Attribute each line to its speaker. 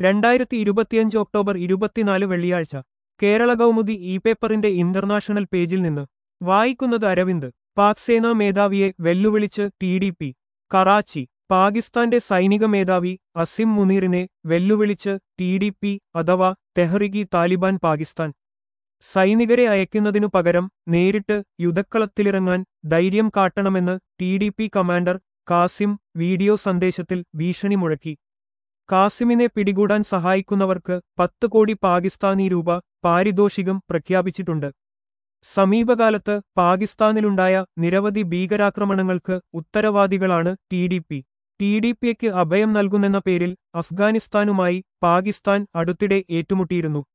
Speaker 1: രണ്ടായിരത്തി ഇരുപത്തിയഞ്ച് ഒക്ടോബർ ഇരുപത്തിനാല് വെള്ളിയാഴ്ച കേരള കൗമുദി ഇ പേപ്പറിന്റെ ഇന്റർനാഷണൽ പേജിൽ നിന്ന് വായിക്കുന്നത് അരവിന്ദ് പാക് സേനാ മേധാവിയെ വെല്ലുവിളിച്ച് ടി ഡി പി കറാച്ചി പാകിസ്ഥാന്റെ സൈനിക മേധാവി അസിം മുനീറിനെ വെല്ലുവിളിച്ച് ടി ഡി പി അഥവാ തെഹ്റികി താലിബാൻ പാകിസ്ഥാൻ സൈനികരെ അയക്കുന്നതിനു പകരം നേരിട്ട് യുദ്ധക്കളത്തിലിറങ്ങാൻ ധൈര്യം കാട്ടണമെന്ന് T D P commander Qasim video സന്ദേശത്തിൽ ഭീഷണി മുഴക്കി കാസിമിനെ പിടികൂടാൻ സഹായിക്കുന്നവർക്ക് പത്ത് കോടി പാകിസ്ഥാനി രൂപ പാരിതോഷികം പ്രഖ്യാപിച്ചിട്ടുണ്ട് സമീപകാലത്ത് പാകിസ്ഥാനിലുണ്ടായ നിരവധി ഭീകരാക്രമണങ്ങൾക്ക് ഉത്തരവാദികളാണ് T D P T D പിക്ക് അഭയം നൽകുന്നെന്ന പേരിൽ അഫ്ഗാനിസ്ഥാനുമായി പാകിസ്ഥാൻ അടുത്തിടെ ഏറ്റുമുട്ടിയിരുന്നു